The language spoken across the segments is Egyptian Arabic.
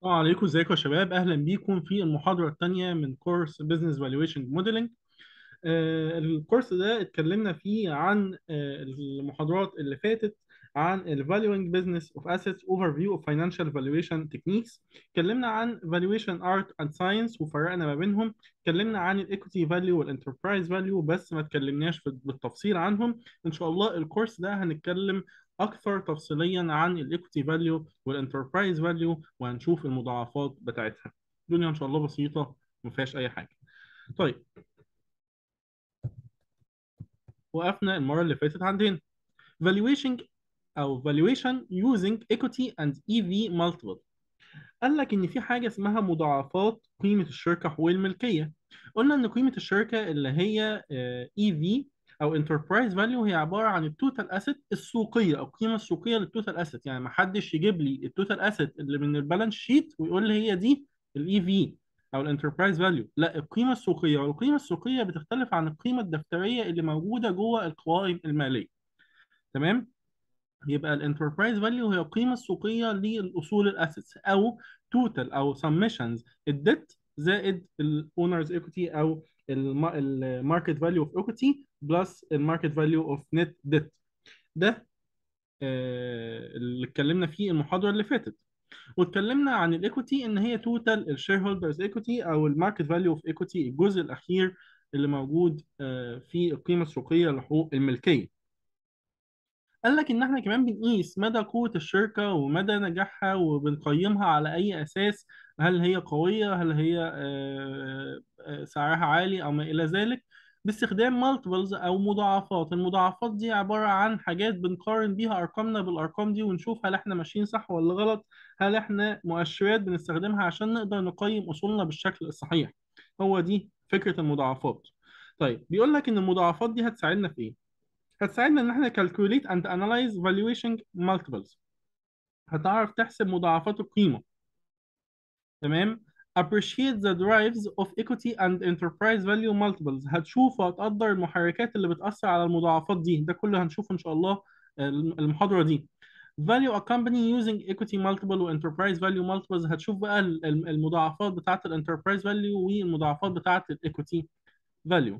السلام عليكم ازيكم يا شباب اهلا بيكم في المحاضره الثانيه من كورس بزنس فالويشن موديلنج الكورس ده اتكلمنا فيه عن آه، المحاضرات اللي فاتت عن ال Valuing Business of Assets Overview of Financial Valuation Techniques اتكلمنا عن Valuation Art and Science وفرقنا ما بينهم اتكلمنا عن ال Equity Value وال Enterprise Value بس ما اتكلمناش في- بالتفصيل عنهم ان شاء الله الكورس ده هنتكلم اكثر تفصيليا عن ال Equity Value وال Enterprise Value وهنشوف المضاعفات بتاعتها الدنيا ان شاء الله بسيطة ما فيهاش اي حاجة طيب وقفنا المرة اللي فاتت عندنا valuation أو valuation using equity and EV multiple قال لك إن في حاجة اسمها مضاعفات قيمة الشركة حقوق الملكية قلنا إن قيمة الشركة اللي هي آه، EV أو enterprise value هي عبارة عن التوتال asset السوقية أو القيمة السوقية للتوتال asset يعني ما حدش يجيب لي التوتال asset اللي من البالانس شيت ويقول لي هي دي الاي في او الانتربرايز فاليو لا القيمه السوقيه والقيمه السوقيه بتختلف عن القيمه الدفتريه اللي موجوده جوه القوائم الماليه تمام يبقى الانتربرايز فاليو هي القيمه السوقيه للاصول الاسيتس او توتال او سمشنز الديت زائد الاونرز ايكوتي او الماركت فاليو اوف ايكوتي بلس الماركت فاليو اوف نت ديت ده آه، اللي اتكلمنا فيه المحاضره اللي فاتت واتكلمنا عن الايكوتي ان هي توتال الشير هولدرز ايكوتي او الماركت فاليو اوف ايكوتي الجزء الاخير اللي موجود آه، في القيمه السوقيه لحقوق الملكيه قال لك ان احنا كمان بنقيس مدى قوه الشركه ومدى نجاحها وبنقيمها على اي اساس هل هي قويه هل هي آه، آه، سعرها عالي او ما الى ذلك باستخدام مالتيبلز او مضاعفات المضاعفات دي عباره عن حاجات بنقارن بيها ارقامنا بالارقام دي ونشوف هل احنا ماشيين صح ولا غلط هل احنا مؤشرات بنستخدمها عشان نقدر نقيم اصولنا بالشكل الصحيح هو دي فكره المضاعفات طيب بيقول لك ان المضاعفات دي هتساعدنا في ايه هتساعدنا ان احنا calculate and analyze valuation multiples هتعرف تحسب مضاعفات القيمة تمام appreciate the drives of equity and enterprise value multiples هتشوف وهتقدر المحركات اللي بتأثر على المضاعفات دي ده كله هنشوفه ان شاء الله المحاضرة دي value a company using equity multiple و enterprise value multiples هتشوف بقى ال- ال- المضاعفات بتاعة ال enterprise value والمضاعفات بتاعة ال equity value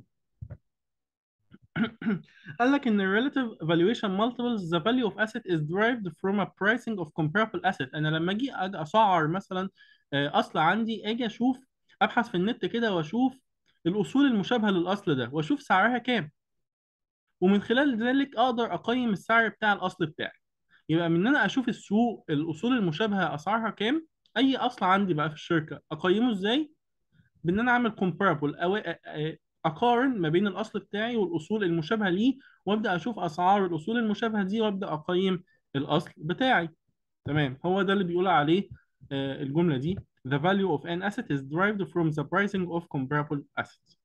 قال لك ان relative valuation multiples the value of asset is derived from a pricing of comparable asset انا لما اجي أجي اسعر مثلا آه، اصل عندي اجي اشوف ابحث في النت كده واشوف الاصول المشابهه للاصل ده واشوف سعرها كام ومن خلال ذلك اقدر اقيم السعر بتاع الاصل بتاعي يبقى من ان انا اشوف السوق الاصول المشابهه اسعارها كام اي اصل عندي بقى في الشركه اقيمه ازاي بان انا اعمل كومبارابل او اقارن ما بين الاصل بتاعي والاصول المشابهه ليه وابدا اشوف اسعار الاصول المشابهه دي وابدا اقيم الاصل بتاعي تمام هو ده اللي بيقول عليه آه، الجمله دي the value of an asset is derived from the pricing of comparable assets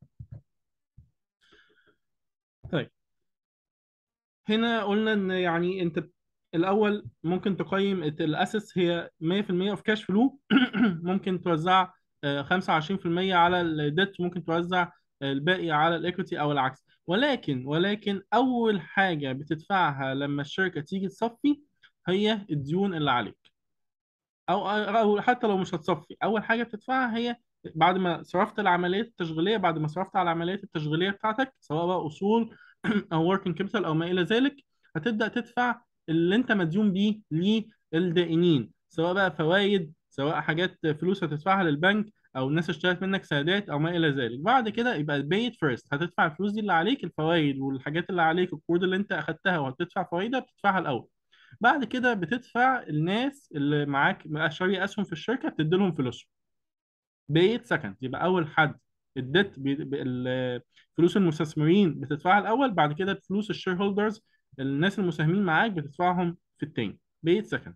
طيب هنا قلنا ان يعني انت الاول ممكن تقيم الاسيتس هي 100% اوف كاش فلو ممكن توزع آه، 25% على الديت ممكن توزع آه، الباقي على الايكوتي او العكس ولكن ولكن اول حاجه بتدفعها لما الشركه تيجي تصفي هي الديون اللي عليك او او حتى لو مش هتصفي اول حاجه بتدفعها هي بعد ما صرفت العمليات التشغيليه بعد ما صرفت على العمليات التشغيليه بتاعتك سواء بقى اصول او working capital او ما الى ذلك هتبدا تدفع اللي انت مديون بيه للدائنين سواء بقى فوائد سواء حاجات فلوس هتدفعها للبنك او الناس اشترت منك سندات او ما الى ذلك بعد كده يبقى pay it first هتدفع الفلوس دي اللي عليك الفوائد والحاجات اللي عليك القروض اللي انت اخدتها وهتدفع فوائدها بتدفعها الاول بعد كده بتدفع الناس اللي معاك شاري اسهم في الشركه بتدي لهم فلوسهم بقيت سكند يبقى اول حد الديت بي... بي... ال- فلوس المستثمرين بتدفعها الاول بعد كده فلوس الشير هولدرز الناس المساهمين معاك بتدفعهم في التاني بقيت سكند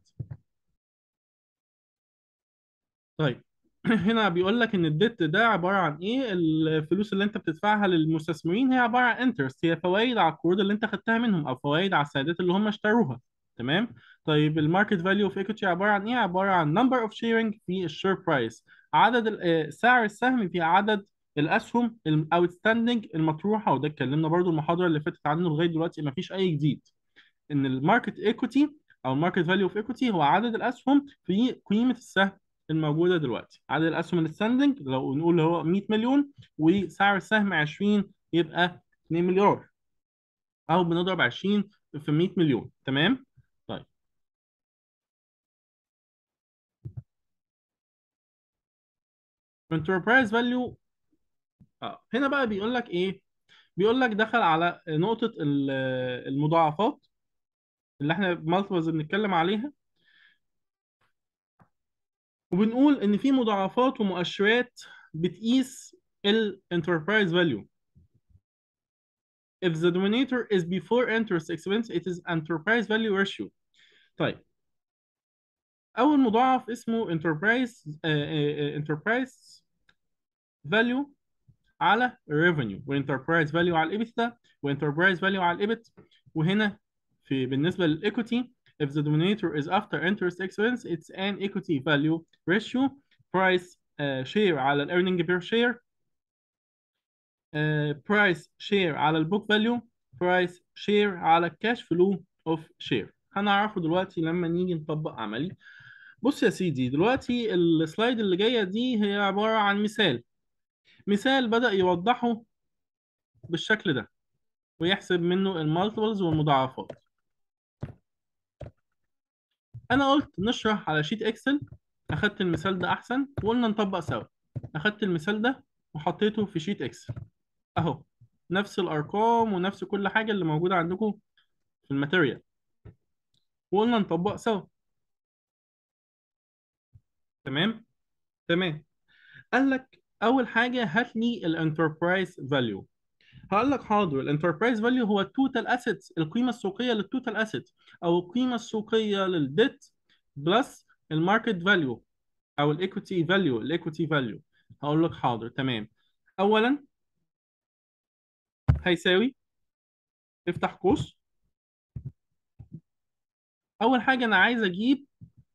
طيب هنا بيقول لك ان الديت ده عباره عن ايه الفلوس اللي انت بتدفعها للمستثمرين هي عباره عن انترست هي فوائد على القروض اللي انت خدتها منهم او فوائد على السندات اللي هم اشتروها تمام طيب الماركت فاليو اوف ايكوتي عباره عن ايه عباره عن نمبر اوف شيرنج في الشير برايس عدد ال- آه، سعر السهم في عدد الاسهم الاوتستاندنج المطروحه وده اتكلمنا برضو المحاضره اللي فاتت عنه لغايه دلوقتي مفيش اي جديد ان الماركت ايكوتي او الماركت فاليو اوف ايكوتي هو عدد الاسهم في قيمه السهم الموجوده دلوقتي عدد الاسهم الستاندنج لو نقول هو 100 مليون وسعر السهم 20 يبقى 2 مليار او بنضرب 20 في 100 مليون تمام طيب enterprise value اه هنا بقى بيقول لك ايه بيقول لك دخل على نقطة ال- المضاعفات اللي احنا multiples بنتكلم عليها وبنقول ان في مضاعفات ومؤشرات بتقيس ال enterprise value if the denominator is before interest expense it is enterprise value ratio طيب اول مضاعف اسمه enterprise آه، آه، آه، enterprise value على revenue وانتربرايز فاليو على الايبيتا وانتربرايز فاليو على الايبت وهنا في بالنسبه للايكوتي if the denominator is after interest expense it's an equity value ratio price uh, share على earning per share uh, price share على البوك فاليو price share على الكاش فلو اوف شير هنعرفه دلوقتي لما نيجي نطبق عملي بص يا سيدي دلوقتي السلايد اللي جايه دي هي عباره عن مثال مثال بدأ يوضحه بالشكل ده ويحسب منه المالتيبلز والمضاعفات انا قلت نشرح على شيت اكسل اخدت المثال ده احسن وقلنا نطبق سوا اخدت المثال ده وحطيته في شيت اكسل اهو نفس الارقام ونفس كل حاجه اللي موجوده عندكم في الماتيريال وقلنا نطبق سوا تمام تمام قال لك اول حاجه هات لي الانتربرايز فاليو هقول لك حاضر الانتربرايز فاليو هو التوتال اسيتس القيمه السوقيه للتوتال اسيت او القيمه السوقيه للديت بلس الماركت فاليو او الايكويتي فاليو الايكويتي فاليو هقول لك حاضر تمام اولا هيساوي افتح قوس اول حاجه انا عايز اجيب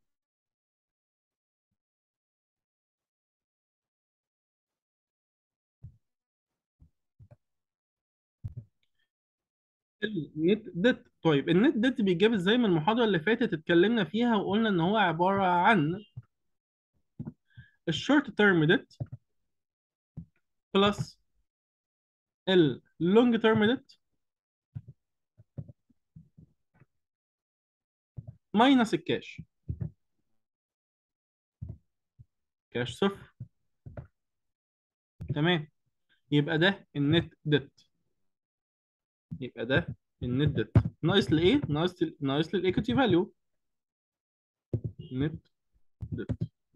النت ديت طيب النت ديت بيتجاب ازاي من المحاضره اللي فاتت اتكلمنا فيها وقلنا ان هو عباره عن الشورت تيرم ديت بلس اللونج تيرم ديت ماينس الكاش كاش صفر تمام يبقى ده النت ديت يبقى ده النت ديت ناقص لايه ناقص ناقص للايكوتي فاليو نت ديت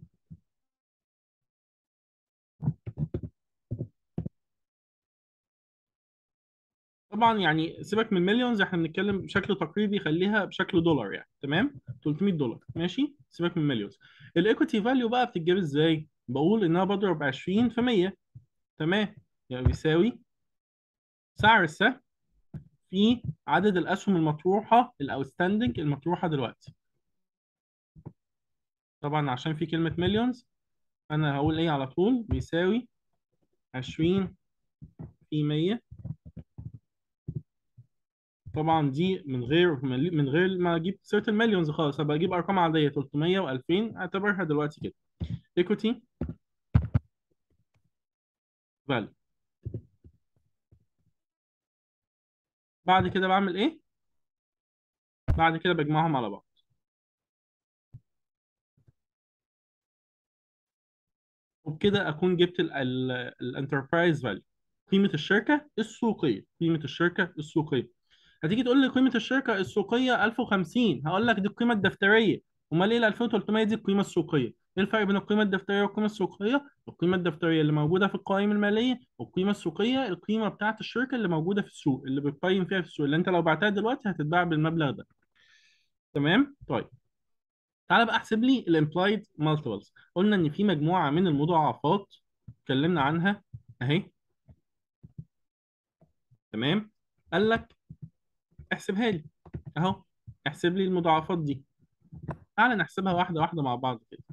طبعا يعني سيبك من المليونز احنا بنتكلم بشكل تقريبي خليها بشكل دولار يعني تمام 300 دولار ماشي سيبك من المليونز الايكوتي فاليو بقى بتتجاب ازاي بقول ان انا بضرب 20 في 100 تمام يعني بيساوي سعر السهم في عدد الاسهم المطروحه الاوتستاندنج المطروحه دلوقتي طبعا عشان في كلمه مليونز انا هقول ايه على طول بيساوي 20 في 100 طبعا دي من غير من غير ما اجيب سيره المليونز خالص هبقى اجيب ارقام عاديه 300 و2000 اعتبرها دلوقتي كده ايكوتي فاليو بعد كده بعمل ايه بعد كده بجمعهم على بعض وبكده اكون جبت الانتربرايز فاليو قيمه الشركه السوقيه قيمه الشركه السوقيه هتيجي تقول لي قيمه الشركه السوقيه 1050 هقول لك دي القيمه الدفتريه امال ايه ال 2300 دي القيمه السوقيه ايه الفرق بين القيمه الدفتريه والقيمه السوقيه القيمه الدفتريه اللي موجوده في القوائم الماليه والقيمه السوقيه القيمه بتاعه الشركه اللي موجوده في السوق اللي بتقيم فيها في السوق اللي انت لو بعتها دلوقتي هتتباع بالمبلغ ده تمام طيب تعالى بقى احسب لي الامبلايد مالتيبلز قلنا ان في مجموعه من المضاعفات اتكلمنا عنها اهي تمام قال لك احسبها لي اهو احسب لي المضاعفات دي تعالى نحسبها واحده واحده مع بعض كده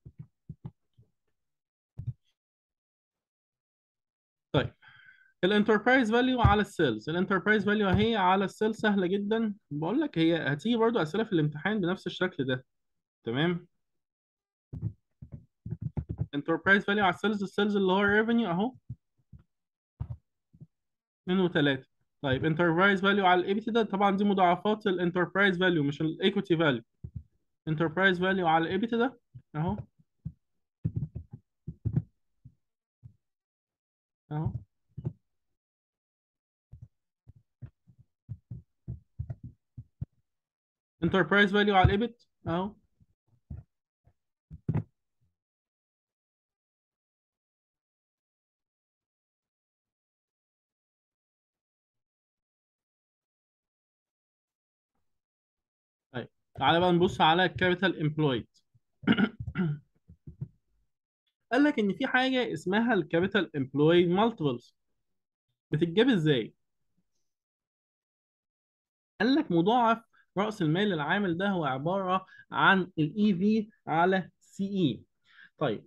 طيب الانتربرايز فاليو على السيلز الانتربرايز فاليو اهي على السيل سهله جدا بقول لك هي هتيجي برضو اسئله في الامتحان بنفس الشكل ده تمام انتربرايز فاليو على السيلز السيلز اللي هو الريفينيو اهو 2 و3 طيب انتربرايز فاليو على الايبيتي ده طبعا دي مضاعفات الانتربرايز فاليو مش الايكوتي فاليو انتربرايز فاليو على الايبيتي ده اهو اهو انتربرايز فاليو على الايبت اهو طيب تعالى بقى نبص على الكابيتال امبلويد قال لك ان في حاجه اسمها الكابيتال امبلويد مالتيبلز بتتجاب ازاي قال لك مضاعف راس المال العامل ده هو عباره عن الاي في على سي اي طيب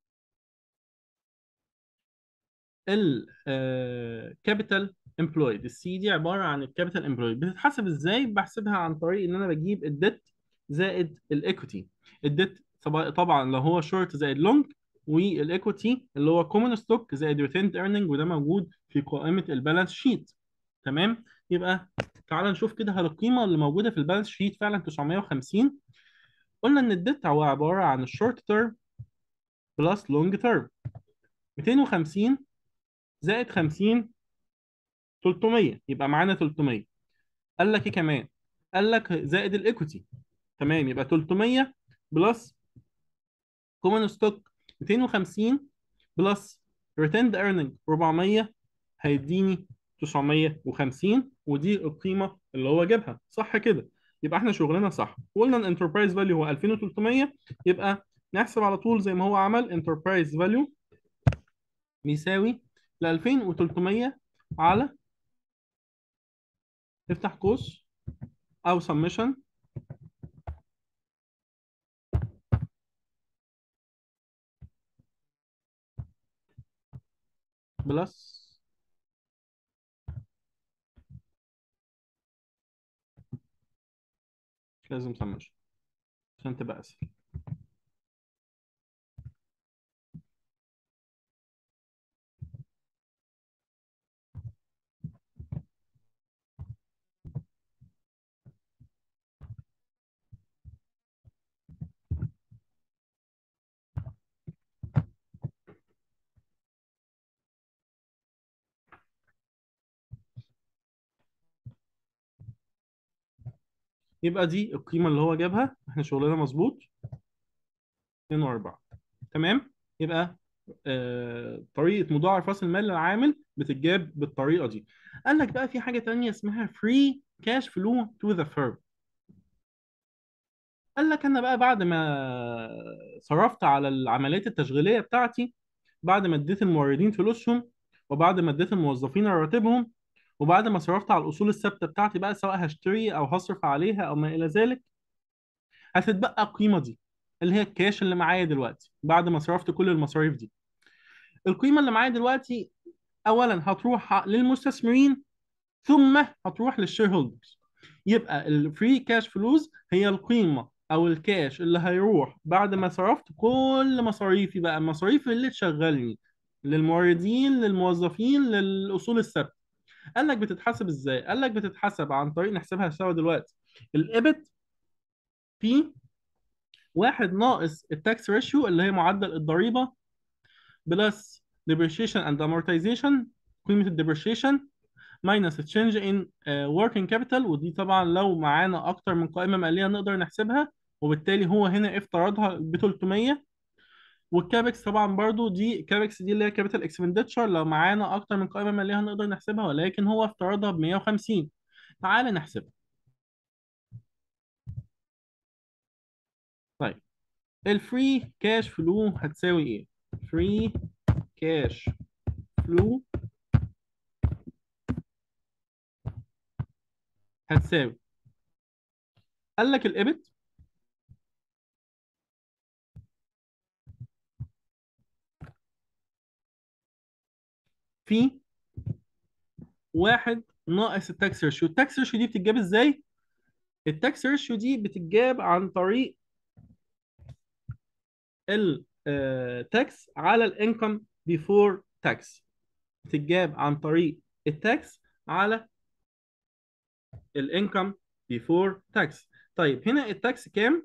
الكابيتال امبلويد السي دي عباره عن الكابيتال امبلويد بتتحسب ازاي بحسبها عن طريق ان انا بجيب الديت زائد الايكوتي الديت طبعا لو هو شورت زائد لونج والايكوتي اللي هو كومن ستوك زائد ريتيند ايرنينج وده موجود في قائمه البالانس شيت تمام يبقى تعال نشوف كده هل القيمه اللي موجوده في البالانس شيت فعلا 950 قلنا ان الديت هو عباره عن الشورت تيرم بلس لونج تيرم 250 زائد 50 300 يبقى معانا 300 قال لك ايه كمان قال لك زائد الايكوتي تمام يبقى 300 بلس كومن ستوك 250 بلس ريتيند ايرنينج 400 هيديني 950 ودي القيمه اللي هو جابها صح كده يبقى احنا شغلنا صح قلنا ان انتربرايز فاليو هو 2300 يبقى نحسب على طول زي ما هو عمل انتربرايز فاليو بيساوي ل 2300 على افتح قوس او سمشن بلس مش لازم سمشن عشان تبقى اسهل يبقى دي القيمة اللي هو جابها احنا شغلنا مظبوط 2 و4 تمام يبقى آه طريقة مضاعف راس المال للعامل بتتجاب بالطريقة دي قال لك بقى في حاجة تانية اسمها free cash flow to the firm قال لك انا بقى بعد ما صرفت على العمليات التشغيلية بتاعتي بعد ما اديت الموردين فلوسهم وبعد ما اديت الموظفين راتبهم وبعد ما صرفت على الاصول الثابته بتاعتي بقى سواء هشتري او هصرف عليها او ما الى ذلك هتتبقى القيمه دي اللي هي الكاش اللي معايا دلوقتي بعد ما صرفت كل المصاريف دي القيمه اللي معايا دلوقتي اولا هتروح للمستثمرين ثم هتروح للشير هولدرز يبقى الفري كاش فلوس هي القيمه او الكاش اللي هيروح بعد ما صرفت كل مصاريفي بقى المصاريف اللي تشغلني للموردين للموظفين للاصول الثابته قال لك بتتحسب ازاي قال لك بتتحسب عن طريق نحسبها سوا دلوقتي الايبت في واحد ناقص التاكس ريشيو اللي هي معدل الضريبه بلس depreciation and amortization قيمه الديبريشيشن ماينس تشينج ان working capital ودي طبعا لو معانا اكتر من قائمه ماليه نقدر نحسبها وبالتالي هو هنا افترضها ب 300 والكابكس طبعا برضو دي كابكس دي اللي هي كابيتال اكسبندتشر لو معانا اكتر من قائمه ماليه هنقدر نحسبها ولكن هو افترضها ب 150 تعال نحسبها طيب الفري كاش فلو هتساوي ايه فري كاش فلو هتساوي قال لك الابت في واحد ناقص التاكس ريشيو التاكس ريشيو دي بتتجاب ازاي التاكس ريشيو دي بتتجاب عن طريق تاكس على الانكم بيفور تاكس بتتجاب عن طريق التاكس على الانكم بيفور تاكس طيب هنا التاكس كام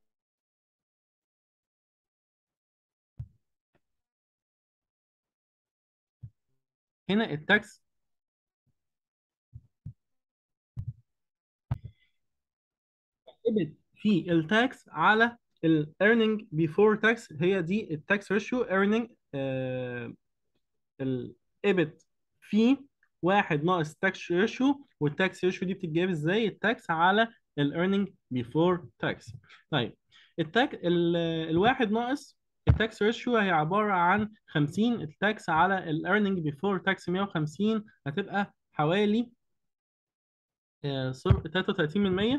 هنا التاكس ثابت في التاكس على ال earning before tax هي دي التاكس ريشيو earning آه الإبت في واحد ناقص تاكس ريشيو والتاكس ريشيو دي بتتجاب ازاي التاكس على ال earning before tax طيب التاك ال- الواحد ناقص التاكس ريشيو هي عبارة عن 50 التاكس على ال earning before tax 150 هتبقى حوالي آه، صفر- 33 من 100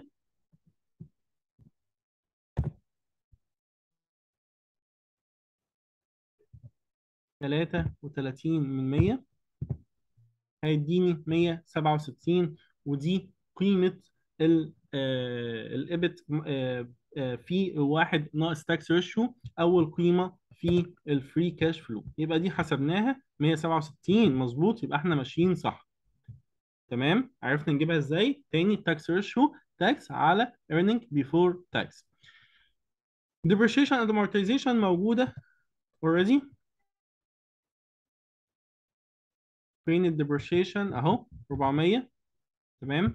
33 من 100 هيديني 167 ودي قيمة ال آه، الإبت آه، آه، في واحد ناقص تاكس ريشيو أول قيمة في الفري كاش فلو يبقى دي حسبناها 167 مظبوط يبقى احنا ماشيين صح تمام عرفنا نجيبها ازاي تاني التاكس ريشيو تاكس على earning before tax depreciation and amortization موجودة already فين الديبريشيشن اهو 400 تمام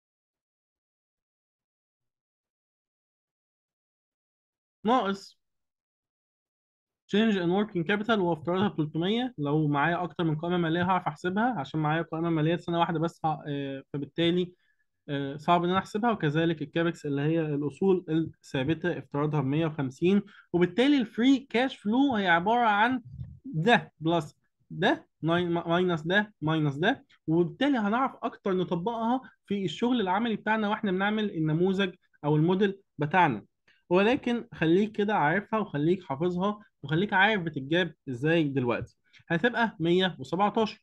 ناقص change in working capital وافترضها ب 300 لو معايا اكتر من قائمه ماليه هعرف احسبها عشان معايا قائمه ماليه سنه واحده بس ه- آه، فبالتالي آه، صعب ان انا احسبها وكذلك الكابكس اللي هي الاصول الثابته افتراضها ب 150 وبالتالي الفري كاش فلو هي عباره عن ده بلس ده ناي- ماينس ده ماينس ده وبالتالي هنعرف اكتر نطبقها في الشغل العملي بتاعنا واحنا بنعمل النموذج او الموديل بتاعنا ولكن خليك كده عارفها وخليك حافظها وخليك عارف بتتجاب ازاي دلوقتي هتبقى 117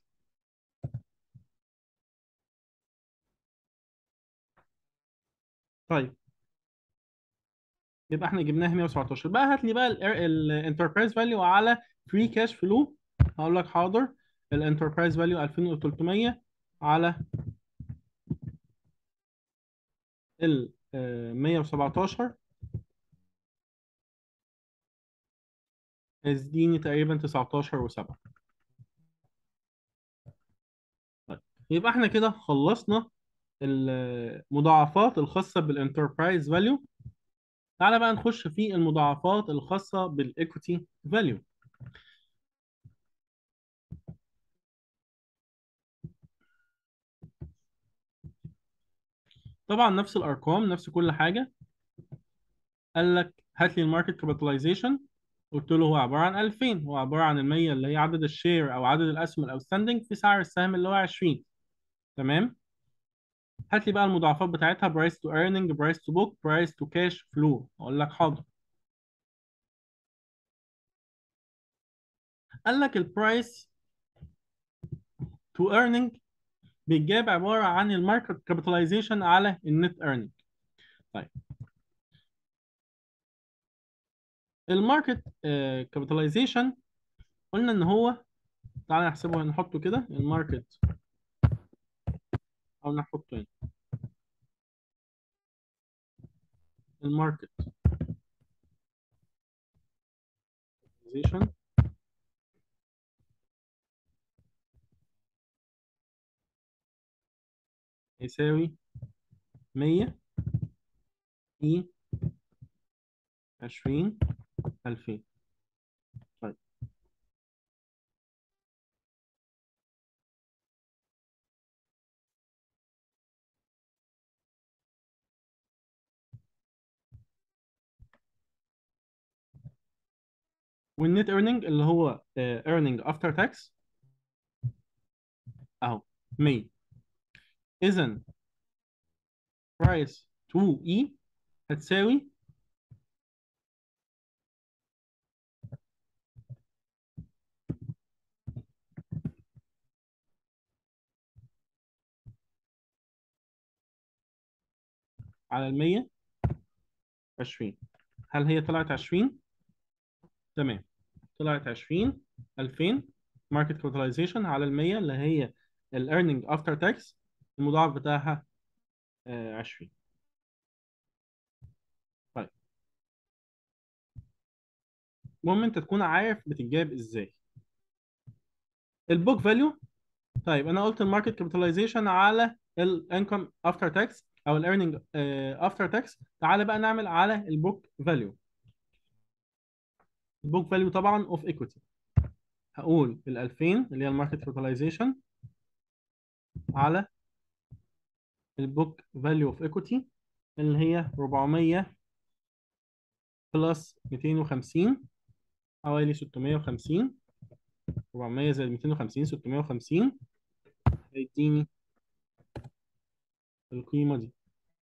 طيب يبقى احنا جبناها 117 بقى هات لي بقى الانتربرايز فاليو على فري كاش فلو هقول لك حاضر الانتربرايز فاليو 2300 على ال آه، 117 يديني تقريبا 19 و7 طيب يبقى احنا كده خلصنا المضاعفات الخاصة بالانتربرايز فاليو تعالى بقى نخش في المضاعفات الخاصة بالايكوتي فاليو طبعا نفس الارقام نفس كل حاجة قال لك هات لي الماركت كابيتاليزيشن قلت له هو عبارة عن 2000 هو عبارة عن ال 100 اللي هي عدد الشير او عدد الاسهم الاوتستاندنج في سعر السهم اللي هو 20 تمام هات لي بقى المضاعفات بتاعتها برايس تو ايرنينج برايس تو بوك برايس تو كاش فلو اقول لك حاضر قال لك البرايس تو ايرنينج بيتجاب عبارة عن الماركت كابيتاليزيشن على النت ايرنينج طيب الماركت كابيتاليزيشن قلنا ان هو تعالى نحسبه نحطه كده الماركت او نحطه هنا الماركت كابيتاليزيشن يساوي 100 في 20 2000 طيب والنت ايرنينج اللي هو ايرنينج افتر تاكس اهو 100 اذا برايس 2 اي هتساوي على ال 100 20 هل هي طلعت 20 تمام طلعت 20 2000 ماركت كابيتاليزيشن على ال 100 اللي هي الايرنينج افتر تاكس المضاعف بتاعها آه، 20 طيب المهم انت تكون عارف بتتجاب ازاي البوك فاليو طيب انا قلت الماركت كابيتاليزيشن على الانكم افتر تاكس او الايرنينج افتر تاكس تعالى بقى نعمل على البوك فاليو البوك فاليو طبعا اوف ايكويتي هقول ال 2000 اللي هي الماركت كابيتاليزيشن على البوك فاليو اوف ايكويتي اللي هي 400 بلس 250 حوالي 650 400 زائد 250 650 هيديني القيمة دي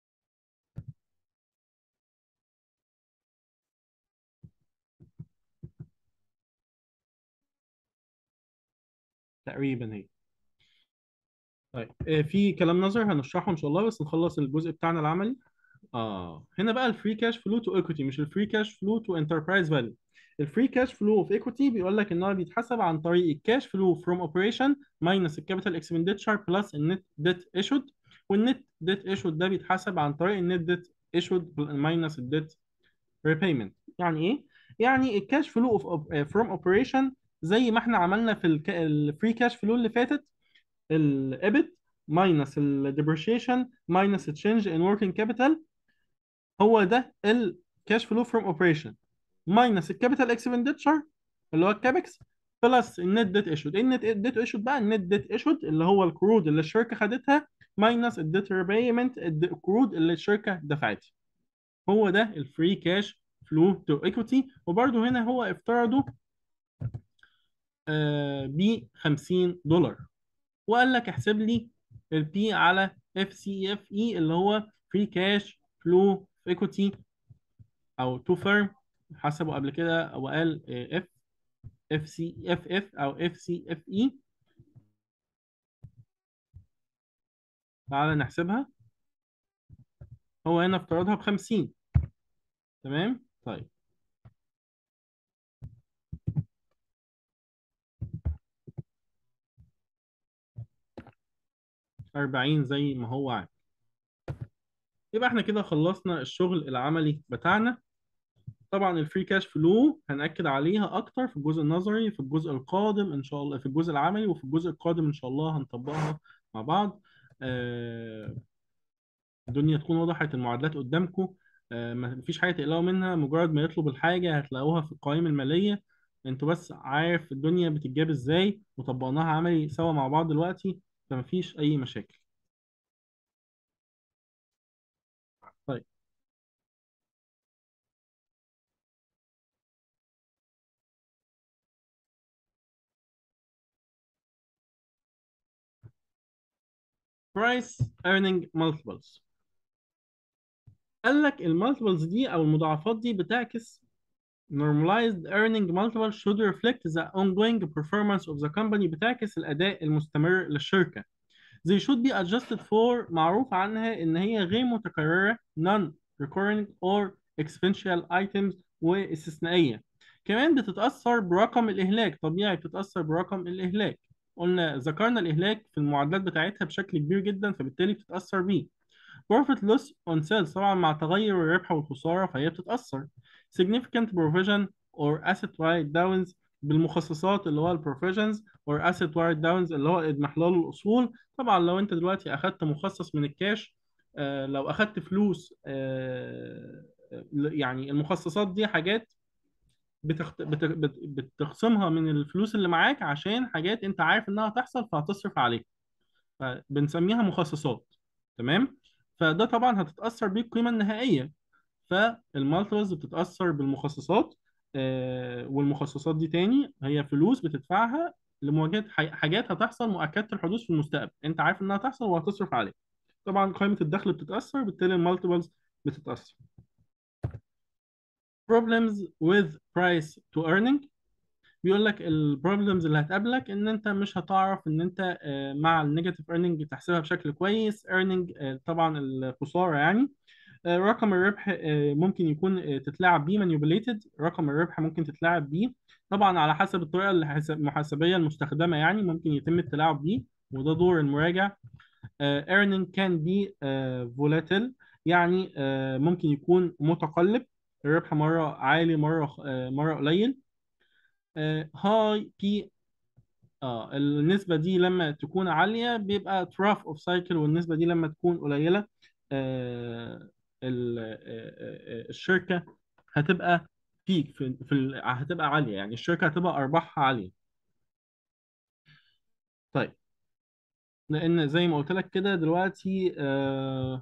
تقريبا هي طيب آه، في كلام نظري هنشرحه ان شاء الله بس نخلص الجزء بتاعنا العملي اه هنا بقى الفري كاش فلو تو ايكويتي مش الفري كاش فلو تو انتربرايز فاليو الفري كاش فلو اوف ايكويتي بيقول لك ان هو بيتحسب عن طريق الكاش فلو فروم اوبريشن ماينس الكابيتال اكسبنديتشر بلس النت ديت ايشود والنت ديت ايشود ده بيتحسب عن طريق النت ديت ايشود ماينس الديت ريبيمنت يعني ايه يعني الكاش فلو اوف فروم اوبريشن زي ما احنا عملنا في الفري كاش فلو اللي فاتت الابت ماينس الديبريشيشن ماينس التشينج ان وركينج كابيتال هو ده الكاش فلو فروم اوبريشن ماينس الكابيتال اكسبنديتشر اللي هو الكابكس بلس النت ديت ايشود ايه النت ديت ايشود بقى النت ديت ايشود اللي هو القروض اللي الشركه خدتها ماينس الديت ريبيمنت القروض اللي الشركه دفعتها هو ده الفري كاش فلو تو ايكويتي وبرده هنا هو افترضه ب 50 دولار وقال لك احسب لي البي على اف سي اف اي اللي هو فري كاش فلو ايكويتي او تو فيرم حسبه قبل كده وقال اف اف سي اف اف او اف سي اف اي تعالى نحسبها هو هنا افترضها ب 50 تمام طيب أربعين زي ما هو عامل يبقى احنا كده خلصنا الشغل العملي بتاعنا طبعا الفري كاش فلو هنأكد عليها أكتر في الجزء النظري في الجزء القادم إن شاء الله في الجزء العملي وفي الجزء القادم إن شاء الله هنطبقها مع بعض آه، الدنيا تكون وضحت المعادلات قدامكم آه، ما فيش حاجة تقلقوا منها مجرد ما يطلب الحاجة هتلاقوها في القوائم المالية انتوا بس عارف الدنيا بتتجاب ازاي وطبقناها عملي سوا مع بعض دلوقتي فما فيش أي مشاكل طيب price earning multiples قال لك المالتيبلز دي او المضاعفات دي بتعكس normalized earning multiple should reflect the ongoing performance of the company بتعكس الأداء المستمر للشركة they should be adjusted for معروف عنها إن هي غير متكررة non-recurring or exponential items واستثنائية كمان بتتأثر برقم الإهلاك طبيعي بتتأثر برقم الإهلاك قلنا ذكرنا الإهلاك في المعادلات بتاعتها بشكل كبير جدا فبالتالي بتتأثر بيه profit loss on sales طبعا مع تغير الربح والخسارة فهي بتتأثر significant provision or asset write downs بالمخصصات اللي هو البروفيجنز or asset write downs اللي هو اضمحلال الأصول طبعا لو أنت دلوقتي أخدت مخصص من الكاش آه لو أخدت فلوس آه يعني المخصصات دي حاجات بتخت... بت... بت... بتخصمها من الفلوس اللي معاك عشان حاجات انت عارف انها هتحصل فهتصرف عليها فبنسميها مخصصات تمام فده طبعا هتتأثر بيه القيمة النهائية فالمالتيبلز بتتأثر بالمخصصات آه والمخصصات دي تاني هي فلوس بتدفعها لمواجهة ح- حاجات هتحصل مؤكدة الحدوث في المستقبل انت عارف انها هتحصل وهتصرف عليها طبعا قائمة الدخل بتتأثر بالتالي المالتيبلز بتتأثر problems with price to earning بيقول لك البروبلمز اللي هتقابلك ان انت مش هتعرف ان انت آه، مع النيجاتيف ايرنينج تحسبها بشكل كويس ايرنينج طبعا الخساره يعني آه، رقم الربح آه، ممكن يكون آه، تتلعب بيه مانيبيوليتد رقم الربح ممكن تتلعب بيه طبعا على حسب الطريقه الحس- المحاسبيه المستخدمه يعني ممكن يتم التلاعب بيه وده دور المراجع آه، earning can be آه، volatile يعني آه، ممكن يكون متقلب الربح مرة عالي مرة آه، مرة قليل هاي بي اه النسبة دي لما تكون عالية بيبقى trough of cycle والنسبة دي لما تكون قليلة آه، ال- آه، آه، آه، الشركة هتبقى بيك في, في ال- هتبقى عالية يعني الشركة هتبقى أرباحها عالية طيب لأن زي ما قلت لك كده دلوقتي آه،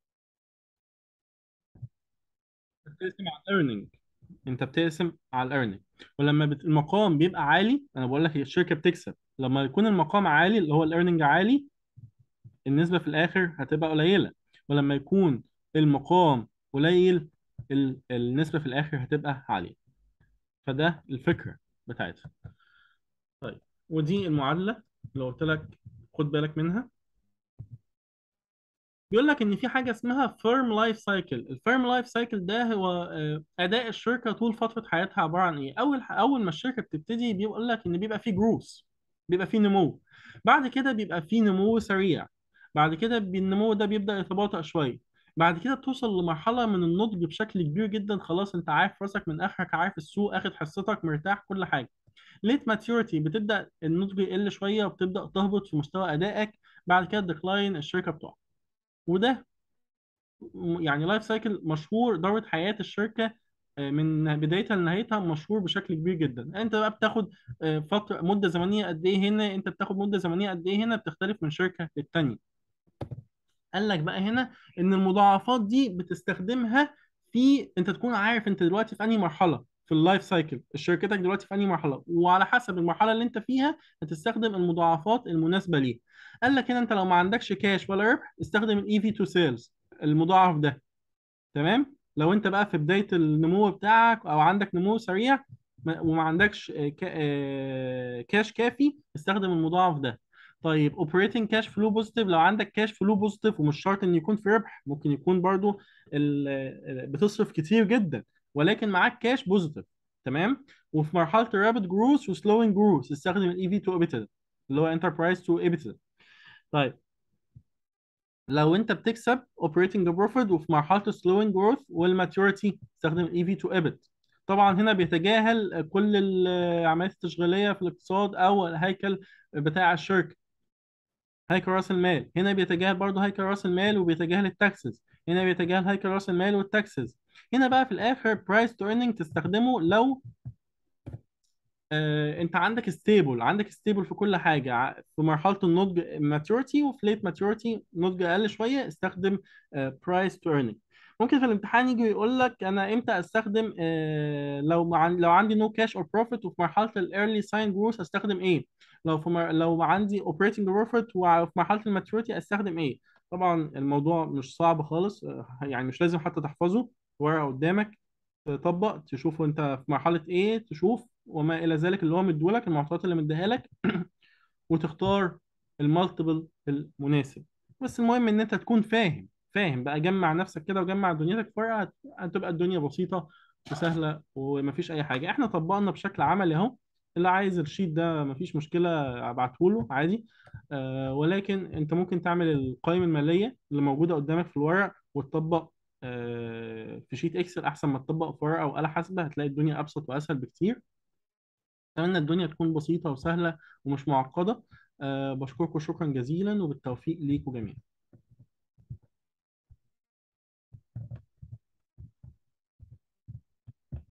بتقسم على الايرنينج انت بتقسم على الايرنينج ولما بت... المقام بيبقى عالي انا بقول لك الشركه بتكسب لما يكون المقام عالي اللي هو الايرنينج عالي النسبه في الاخر هتبقى قليله ولما يكون المقام قليل ال... النسبه في الاخر هتبقى عاليه فده الفكره بتاعتها طيب ودي المعادله اللي قلت لك خد بالك منها بيقول لك ان في حاجه اسمها فيرم لايف سايكل الفيرم لايف سايكل ده هو آه، اداء الشركه طول فتره حياتها عباره عن ايه اول اول ما الشركه بتبتدي بيقول لك ان بيبقى فيه جروث بيبقى فيه نمو بعد كده بيبقى فيه نمو سريع بعد كده بي- النمو ده بيبدا يتباطأ شويه بعد كده بتوصل لمرحله من النضج بشكل كبير جدا خلاص انت عارف راسك من اخرك عارف السوق اخد حصتك مرتاح كل حاجه ليت ماتيوريتي بتبدا النضج يقل شويه وبتبدا تهبط في مستوى ادائك بعد كده ديكلاين الشركه بتقع وده م- يعني لايف سايكل مشهور دورة حياة الشركة آه، من بدايتها لنهايتها مشهور بشكل كبير جدا انت بقى بتاخد آه، فترة مدة زمنية قد ايه هنا انت بتاخد مدة زمنية قد ايه هنا بتختلف من شركة للتانية قال لك بقى هنا ان المضاعفات دي بتستخدمها في انت تكون عارف انت دلوقتي في انهي مرحلة في اللايف سايكل شركتك دلوقتي في انهي مرحلة وعلى حسب المرحلة اللي انت فيها هتستخدم المضاعفات المناسبة ليه قال لك هنا انت لو ما عندكش كاش ولا ربح استخدم الاي في تو سيلز المضاعف ده تمام لو انت بقى في بداية النمو بتاعك او عندك نمو سريع ما- وما عندكش آه، كا- آه، كاش كافي استخدم المضاعف ده طيب اوبريتنج كاش فلو بوزيتيف لو عندك كاش فلو بوزيتيف ومش شرط ان يكون في ربح ممكن يكون برضو ال- آه، بتصرف كتير جدا ولكن معاك كاش بوزيتيف تمام وفي مرحلة الرابid جروث وسلوينج جروث استخدم الاي في تو ايبيتال اللي هو انتربرايز تو ايبيتال طيب لو انت بتكسب operating profit وفي مرحله slowing growth والماتوريتي استخدم EV to EBIT طبعا هنا بيتجاهل كل العمليات التشغيليه في الاقتصاد او الهيكل بتاع الشركه هيكل راس المال هنا بيتجاهل برضه هيكل راس المال وبيتجاهل التاكسز هنا بيتجاهل هيكل راس المال والتاكسز هنا بقى في الاخر price to earning تستخدمه لو آه، انت عندك ستيبل عندك ستيبل في كل حاجه ع- في مرحله النضج ماتوريتي وفي ليت ماتوريتي نضج اقل شويه استخدم برايس تو ايرنينج ممكن في الامتحان يجي يقول لك انا امتى استخدم آه، لو مع لو عندي نو كاش اور بروفيت وفي مرحله الايرلي ساين جروث استخدم ايه لو في مر... لو عندي اوبريتنج بروفيت وفي مرحله الماتوريتي استخدم ايه طبعا الموضوع مش صعب خالص آه، يعني مش لازم حتى تحفظه ورقه قدامك تطبق تشوف انت في مرحله ايه تشوف وما الى ذلك اللي هو مديهولك المعطيات اللي مديها لك وتختار المالتيبل المناسب بس المهم ان انت تكون فاهم فاهم بقى جمع نفسك كده وجمع دنيتك في ورقه هت- هتبقى الدنيا بسيطه وسهله ومفيش اي حاجه احنا طبقنا بشكل عملي اهو اللي عايز الشيت ده مفيش مشكله ابعته له عادي آه ولكن انت ممكن تعمل القائمه الماليه اللي موجوده قدامك في الورق وتطبق آه في شيت اكسل احسن ما تطبق في ورقه او آلة حاسبه هتلاقي الدنيا ابسط واسهل بكتير أتمنى الدنيا تكون بسيطة وسهلة ومش معقدة أه بشكركم شكرا جزيلا وبالتوفيق ليكم جميعا